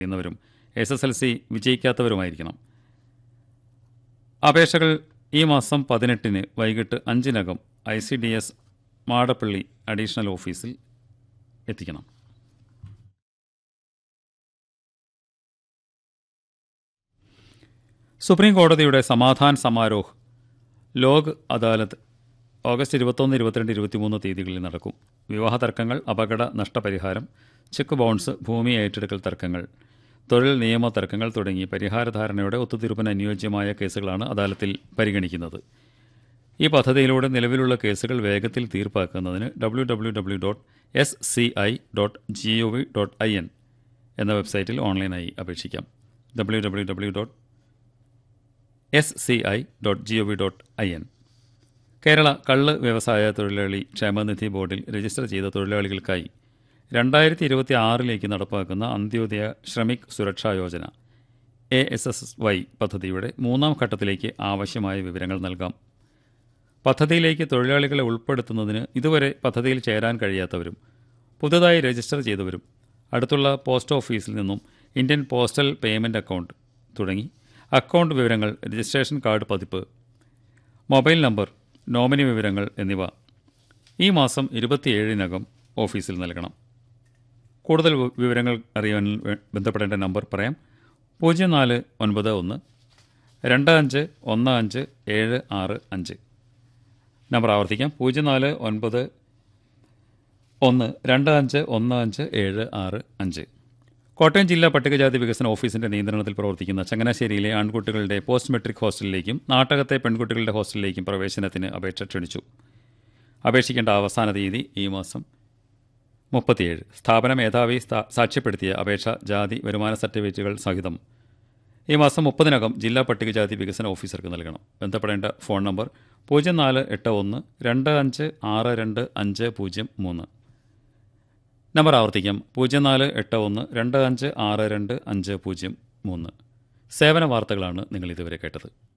ചെയ്യുന്നവരും S S L C വിജയിക്കാത്തവരുമായിരിക്കണം അപേക്ഷകൾ ഈ മാസം പതിനെട്ടിന് വൈകിട്ട് അഞ്ചിനകം I C D S Madappally additional ഓഫീസിൽ എത്തിക്കണം സുപ്രീം കോടതിയുടെ സമാധാൻ സമാരോഹ് ലോക് അദാലത്ത് ഓഗസ്റ്റ് ഇരുപത്തൊന്ന് ഇരുപത്തിരണ്ട് ഇരുപത്തിമൂന്ന് തീയതികളിൽ നടക്കും വിവാഹ തർക്കങ്ങൾ അപകട നഷ്ടപരിഹാരം ചെക്ക് ബൗൺസ് ഭൂമി ഏറ്റെടുക്കൽ തർക്കങ്ങൾ തൊഴിൽ നിയമ തർക്കങ്ങൾ തുടങ്ങി പരിഹാരധാരണയുടെ ഒത്തുതീർപ്പിന് അനുയോജ്യമായ കേസുകളാണ് അദാലത്തിൽ പരിഗണിക്കുന്നത് ഈ പദ്ധതിയിലൂടെ നിലവിലുള്ള കേസുകൾ വേഗത്തിൽ തീർപ്പാക്കുന്നതിന് W W W dot S C I dot G O V dot I N എന്ന വെബ്സൈറ്റിൽ ഓൺലൈനായി അപേക്ഷിക്കാം W W W dot S C I dot G O V dot I N Kerala കള്ള് വ്യവസായ തൊഴിലാളി ക്ഷേമനിധി ബോർഡിൽ രജിസ്റ്റർ ചെയ്ത തൊഴിലാളികൾക്കായി രണ്ടായിരത്തി ഇരുപത്തി ആറിലേക്ക് നടപ്പാക്കുന്ന Antyodaya Shramik Suraksha Yojana A S S Y പദ്ധതിയുടെ മൂന്നാം ഘട്ടത്തിലേക്ക് ആവശ്യമായ വിവരങ്ങൾ നൽകാം പദ്ധതിയിലേക്ക് തൊഴിലാളികളെ ഉൾപ്പെടുത്തുന്നതിന് ഇതുവരെ പദ്ധതിയിൽ ചേരാൻ കഴിയാത്തവരും പുതുതായി രജിസ്റ്റർ ചെയ്തവരും അടുത്തുള്ള പോസ്റ്റ് ഓഫീസിൽ നിന്നും ഇന്ത്യൻ പോസ്റ്റൽ പേയ്മെൻറ്റ് അക്കൗണ്ട് തുടങ്ങി അക്കൗണ്ട് വിവരങ്ങൾ രജിസ്ട്രേഷൻ കാർഡ് പതിപ്പ് മൊബൈൽ നമ്പർ നോമിനി വിവരങ്ങൾ എന്നിവ ഈ മാസം ഇരുപത്തിയേഴിനകം ഓഫീസിൽ നൽകണം കൂടുതൽ വി- വിവരങ്ങൾ അറിയാൻ വേ- ബന്ധപ്പെടേണ്ട നമ്പർ പറയാം പൂജ്യം നാല് ഒൻപത് ഒന്ന് രണ്ട് അഞ്ച് ഒന്ന് അഞ്ച് ഏഴ് ആറ് അഞ്ച് നമ്പർ ആവർത്തിക്കാം പൂജ്യം നാല് ഒൻപത് ഒന്ന് രണ്ട് അഞ്ച് ഒന്ന് അഞ്ച് ഏഴ് ആറ് അഞ്ച് കോട്ടയം ജില്ലാ പട്ടികജാതി വികസന ഓഫീസിന്റെ നിയന്ത്രണത്തിൽ പ്രവർത്തിക്കുന്ന ചങ്ങനാശ്ശേരിയിലെ ആൺകുട്ടികളുടെ പോസ്റ്റ് മെട്രിക് ഹോസ്റ്റലിലേക്കും നാട്ടകത്തെ പെൺകുട്ടികളുടെ ഹോസ്റ്റലിലേക്കും പ്രവേശനത്തിന് അപേക്ഷ ക്ഷണിച്ചു അപേക്ഷിക്കേണ്ട അവസാന തീയതി ഈ മാസം മുപ്പത്തിയേഴ് സ്ഥാപന മേധാവി സ്ഥാ- സാക്ഷ്യപ്പെടുത്തിയ അപേക്ഷ ജാതി വരുമാന സർട്ടിഫിക്കറ്റുകൾ സഹിതം ഈ മാസം മുപ്പതിനകം ജില്ലാ പട്ടികജാതി വികസന ഓഫീസർക്ക് നൽകണം ബന്ധപ്പെടേണ്ട ഫോൺ നമ്പർ പൂജ്യം നാല് എട്ട് ഒന്ന് രണ്ട് അഞ്ച് ആറ് രണ്ട് അഞ്ച് പൂജ്യം മൂന്ന് നമ്പർ ആവർത്തിക്കാം പൂജ്യം നാല് എട്ട് ഒന്ന് രണ്ട് അഞ്ച് ആറ് രണ്ട് അഞ്ച് പൂജ്യം മൂന്ന് സേവന വാർത്തകളാണ് നിങ്ങൾ ഇതുവരെ കേട്ടത്